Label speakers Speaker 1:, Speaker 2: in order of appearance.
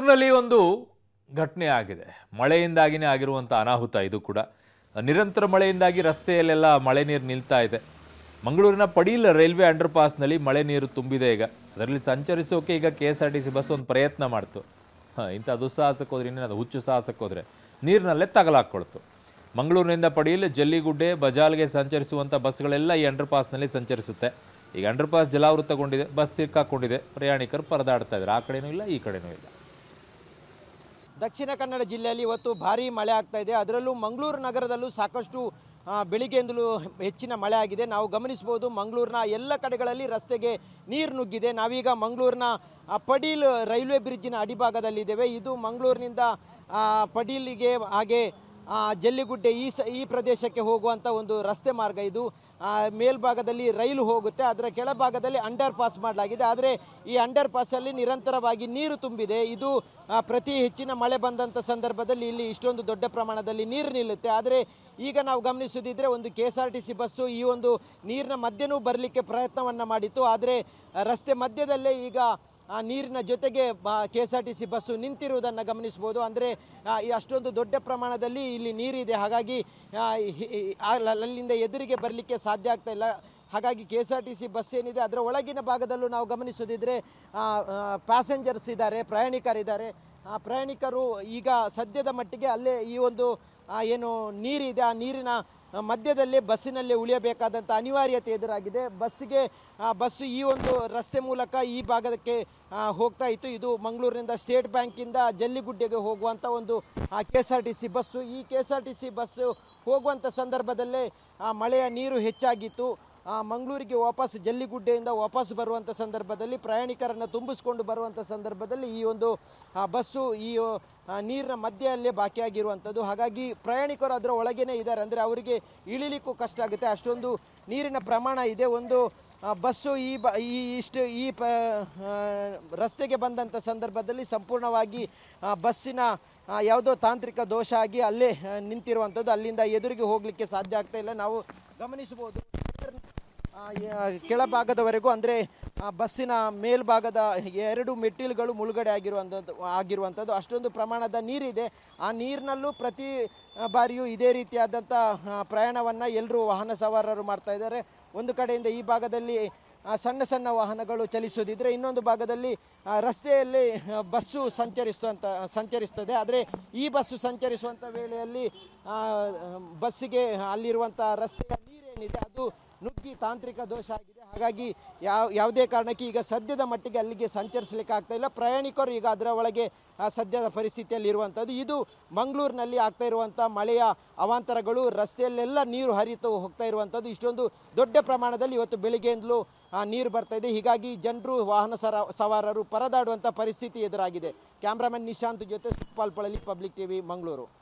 Speaker 1: ಮಂಗಳೂರಿನಲ್ಲಿ ಒಂದು ಘಟನೆ ಆಗಿದೆ ಮಳೆಯಿಂದಾಗಿನೇ ಆಗಿರುವಂಥ ಅನಾಹುತ ಇದು ಕೂಡ ನಿರಂತರ ಮಳೆಯಿಂದಾಗಿ ರಸ್ತೆಯಲ್ಲೆಲ್ಲ ಮಳೆ ನೀರು ನಿಲ್ತಾ ಇದೆ ಮಂಗಳೂರಿನ ಪಡೀಲ್ ರೈಲ್ವೆ ಅಂಡರ್ ಪಾಸ್ನಲ್ಲಿ ಮಳೆ ನೀರು ತುಂಬಿದೆ ಈಗ ಅದರಲ್ಲಿ ಸಂಚರಿಸೋಕೆ ಈಗ K S R T C bus ಒಂದು ಪ್ರಯತ್ನ ಮಾಡ್ತು ಹಾಂ ಇಂಥ ದುಸ್ಸಾಹಸಕ್ಕೆ ಹೋದ್ರೆ ಇನ್ನೇನು ಅದು ಹುಚ್ಚು ಸಾಹಸಕ್ಕೆ ಹೋದರೆ ನೀರಿನಲ್ಲೇ ತಗಲಾಕೊಳ್ತು ಮಂಗಳೂರಿನಿಂದ ಪಡೀಲ್ ಜಲ್ಲಿಗುಡ್ಡೆ ಬಜಾಲ್ಗೆ ಸಂಚರಿಸುವಂಥ ಬಸ್ಗಳೆಲ್ಲ ಈ ಅಂಡರ್ ಪಾಸ್ನಲ್ಲಿ ಸಂಚರಿಸುತ್ತೆ ಈಗ ಅಂಡರ್ ಪಾಸ್ ಜಲಾವೃತಗೊಂಡಿದೆ ಬಸ್ ಸಿಕ್ಕಾಕೊಂಡಿದೆ ಪ್ರಯಾಣಿಕರು ಪರದಾಡ್ತಾ ಇದ್ದಾರೆ ಆ ಕಡೆನೂ ಇಲ್ಲ ಈ ಕಡೆನೂ ಇಲ್ಲ
Speaker 2: ದಕ್ಷಿಣ ಕನ್ನಡ ಜಿಲ್ಲೆಯಲ್ಲಿ ಇವತ್ತು ಭಾರೀ ಮಳೆ ಆಗ್ತಾ ಇದೆ ಅದರಲ್ಲೂ ಮಂಗಳೂರು ನಗರದಲ್ಲೂ ಸಾಕಷ್ಟು ಆ, ಬೆಳಿಗ್ಗೆಯಿಂದಲೂ ಹೆಚ್ಚಿನ ಮಳೆ ಆಗಿದೆ ನಾವು ಗಮನಿಸಬಹುದು ಮಂಗಳೂರಿನ ಎಲ್ಲ ಕಡೆಗಳಲ್ಲಿ ರಸ್ತೆಗೆ ನೀರು ನುಗ್ಗಿದೆ ನಾವೀಗ ಮಂಗಳೂರಿನ ಆ, ಪಡೀಲ್ ರೈಲ್ವೆ ಬ್ರಿಡ್ಜಿನ ಅಡಿಭಾಗದಲ್ಲಿದ್ದೇವೆ ಇದು ಮಂಗಳೂರಿನಿಂದ ಆ, ಪಡೀಲಿಗೆ ಹಾಗೆ ಆ, ಜಲ್ಲಿಗುಡ್ಡೆ ಈ ಸ ಈ ಪ್ರದೇಶಕ್ಕೆ ಹೋಗುವಂಥ ಒಂದು ರಸ್ತೆ ಮಾರ್ಗ ಇದು ಆ, ಮೇಲ್ಭಾಗದಲ್ಲಿ ರೈಲು ಹೋಗುತ್ತೆ ಅದರ ಕೆಳಭಾಗದಲ್ಲಿ ಅಂಡರ್ ಪಾಸ್ ಮಾಡಲಾಗಿದೆ ಆದರೆ ಈ ಅಂಡರ್ ಪಾಸಲ್ಲಿ ನಿರಂತರವಾಗಿ ನೀರು ತುಂಬಿದೆ ಇದು ಆ, ಪ್ರತಿ ಹೆಚ್ಚಿನ ಮಳೆ ಬಂದಂಥ ಸಂದರ್ಭದಲ್ಲಿ ಇಲ್ಲಿ ಇಷ್ಟೊಂದು ದೊಡ್ಡ ಪ್ರಮಾಣದಲ್ಲಿ ನೀರು ನಿಲ್ಲುತ್ತೆ ಆದರೆ ಈಗ ನಾವು ಗಮನಿಸೋದಿದ್ರೆ ಒಂದು K S R T C bus ಈ ಒಂದು ನೀರಿನ ಮಧ್ಯನೂ ಬರಲಿಕ್ಕೆ ಪ್ರಯತ್ನವನ್ನು ಮಾಡಿತ್ತು ಆದರೆ ಆ, ರಸ್ತೆ ಮಧ್ಯದಲ್ಲೇ ಈಗ ಆ ನೀರಿನ ಜೊತೆಗೆ K S R T C bus ನಿಂತಿರುವುದನ್ನು ಗಮನಿಸ್ಬೋದು ಅಂದರೆ ಅಷ್ಟೊಂದು ದೊಡ್ಡ ಪ್ರಮಾಣದಲ್ಲಿ ಇಲ್ಲಿ ನೀರಿದೆ ಹಾಗಾಗಿ ಆ, ಹಿ- ಹಿ- ಆ ಲ- ಅಲ್ಲಿಂದ ಎದುರಿಗೆ ಬರಲಿಕ್ಕೆ ಸಾಧ್ಯ ಆಗ್ತಾ ಇಲ್ಲ ಹಾಗಾಗಿ K S R T C bus ಏನಿದೆ ಅದರ ಒಳಗಿನ ಭಾಗದಲ್ಲೂ ನಾವು ಗಮನಿಸೋದಿದ್ರೆ ಪ್ಯಾಸೆಂಜರ್ಸ್ ಇದ್ದಾರೆ ಪ್ರಯಾಣಿಕರಿದ್ದಾರೆ ಆ ಪ್ರಯಾಣಿಕರು ಈಗ ಸದ್ಯದ ಮಟ್ಟಿಗೆ ಅಲ್ಲೇ ಈ ಒಂದು ಆ, ಏನು ನೀರಿದೆ ಆ ನೀರಿನ ಆ, ಮಧ್ಯದಲ್ಲೇ ಬಸ್ಸಿನಲ್ಲಿ ಉಳಿಯಬೇಕಾದಂಥ ಅನಿವಾರ್ಯತೆ ಎದುರಾಗಿದೆ ಬಸ್ಸಿಗೆ ಆ, ಬಸ್ಸು ಈ ಒಂದು ರಸ್ತೆ ಮೂಲಕ ಈ ಭಾಗಕ್ಕೆ ಆ, ಹೋಗ್ತಾ ಇತ್ತು ಇದು ಮಂಗಳೂರಿನಿಂದ ಸ್ಟೇಟ್ ಬ್ಯಾಂಕಿಂದ ಜಲ್ಲಿಗುಡ್ಡೆಗೆ ಹೋಗುವಂಥ ಒಂದು K S R T C bus ಈ K S R T C bus ಹೋಗುವಂಥ ಸಂದರ್ಭದಲ್ಲೇ ಆ, ಮಳೆಯ ನೀರು ಹೆಚ್ಚಾಗಿತ್ತು ಆ, ಮಂಗಳೂರಿಗೆ ವಾಪಸ್ ಜಲ್ಲಿಗುಡ್ಡೆಯಿಂದ ವಾಪಸ್ ಬರುವಂಥ ಸಂದರ್ಭದಲ್ಲಿ ಪ್ರಯಾಣಿಕರನ್ನು ತುಂಬಿಸ್ಕೊಂಡು ಬರುವಂಥ ಸಂದರ್ಭದಲ್ಲಿ ಈ ಒಂದು ಆ, ಬಸ್ಸು ಈ ಆ, ನೀರಿನ ಮಧ್ಯೆಯಲ್ಲೇ ಬಾಕಿಯಾಗಿರುವಂಥದ್ದು ಹಾಗಾಗಿ ಪ್ರಯಾಣಿಕರು ಅದರ ಒಳಗೇನೆ ಇದ್ದಾರೆ ಅಂದರೆ ಅವರಿಗೆ ಇಳಿಲಿಕ್ಕೂ ಕಷ್ಟ ಆಗುತ್ತೆ ಅಷ್ಟೊಂದು ನೀರಿನ ಪ್ರಮಾಣ ಇದೆ ಒಂದು ಆ, ಬಸ್ಸು ಈ ಬ ಈ ಇಷ್ಟು ಈ ಪ ಆ, ರಸ್ತೆಗೆ ಬಂದಂಥ ಸಂದರ್ಭದಲ್ಲಿ ಸಂಪೂರ್ಣವಾಗಿ ಆ, ಬಸ್ಸಿನ ಆ, ಯಾವುದೋ ತಾಂತ್ರಿಕ ದೋಷ ಆಗಿ ಅಲ್ಲೇ ಆ, ನಿಂತಿರುವಂಥದ್ದು ಅಲ್ಲಿಂದ ಎದುರಿಗೆ ಹೋಗಲಿಕ್ಕೆ ಸಾಧ್ಯ ಆಗ್ತಾ ಇಲ್ಲ ನಾವು ಗಮನಿಸಬಹುದು ಆ, ಯ- ಕೆಳಭಾಗದವರೆಗೂ ಅಂದರೆ ಬಸ್ಸಿನ ಮೇಲ್ಭಾಗದ ಎರಡು ಮೆಟ್ಟಿಲುಗಳು ಮುಳುಗಡೆ ಆಗಿರುವಂಥದ್ದು ಆಗಿರುವಂಥದ್ದು ಅಷ್ಟೊಂದು ಪ್ರಮಾಣದ ನೀರಿದೆ ಆ ನೀರಿನಲ್ಲೂ ಪ್ರತಿ ಆ, ಬಾರಿಯೂ ಇದೇ ರೀತಿಯಾದಂಥ ಪ್ರಯಾಣವನ್ನು ಎಲ್ಲರೂ ವಾಹನ ಸವಾರರು ಮಾಡ್ತಾ ಇದ್ದಾರೆ ಒಂದು ಕಡೆಯಿಂದ ಈ ಭಾಗದಲ್ಲಿ ಆ, ಸಣ್ಣ ಸಣ್ಣ ವಾಹನಗಳು ಚಲಿಸೋದಿದ್ರೆ ಇನ್ನೊಂದು ಭಾಗದಲ್ಲಿ ಆ, ರಸ್ತೆಯಲ್ಲಿ ಆ, ಬಸ್ಸು ಸಂಚರಿಸುವಂಥ ಸಂಚರಿಸ್ತದೆ ಆದರೆ ಈ ಬಸ್ಸು ಸಂಚರಿಸುವಂಥ ವೇಳೆಯಲ್ಲಿ ಆ, ಬಸ್ಸಿಗೆ ಅಲ್ಲಿರುವಂಥ ರಸ್ತೆಯ ನೀರೇನಿದೆ ಅದು ನುಗ್ಗಿ ತಾಂತ್ರಿಕ ದೋಷ ಆಗಿದೆ ಹಾಗಾಗಿ ಯಾವ ಯಾವುದೇ ಕಾರಣಕ್ಕೆ ಈಗ ಸದ್ಯದ ಮಟ್ಟಿಗೆ ಅಲ್ಲಿಗೆ ಸಂಚರಿಸಲಿಕ್ಕೆ ಆಗ್ತಾ ಇಲ್ಲ ಪ್ರಯಾಣಿಕರು ಈಗ ಅದರ ಒಳಗೆ ಆ, ಸದ್ಯದ ಪರಿಸ್ಥಿತಿಯಲ್ಲಿ ಇರುವಂಥದ್ದು ಇದು ಮಂಗಳೂರಿನಲ್ಲಿ ಆಗ್ತಾ ಇರುವಂಥ ಮಳೆಯ ಅವಾಂತರಗಳು ರಸ್ತೆಯಲ್ಲೆಲ್ಲ ನೀರು ಹರಿತು ಹೋಗ್ತಾ ಇರುವಂಥದ್ದು ಇಷ್ಟೊಂದು ದೊಡ್ಡ ಪ್ರಮಾಣದಲ್ಲಿ ಇವತ್ತು ಬೆಳಿಗ್ಗೆಯಿಂದಲೂ ಆ, ನೀರು ಬರ್ತಾ ಇದೆ ಹೀಗಾಗಿ ಜನರು ವಾಹನ ಸರ ಸವಾರರು ಪರದಾಡುವಂಥ ಪರಿಸ್ಥಿತಿ ಎದುರಾಗಿದೆ ಕ್ಯಾಮ್ರಾಮನ್ ನಿಶಾಂತ್ ಜೊತೆ ಸುಪ್ಪಾಲ್ ಪಳಲಿ ಪಬ್ಲಿಕ್ ಟಿವಿ ಮಂಗಳೂರು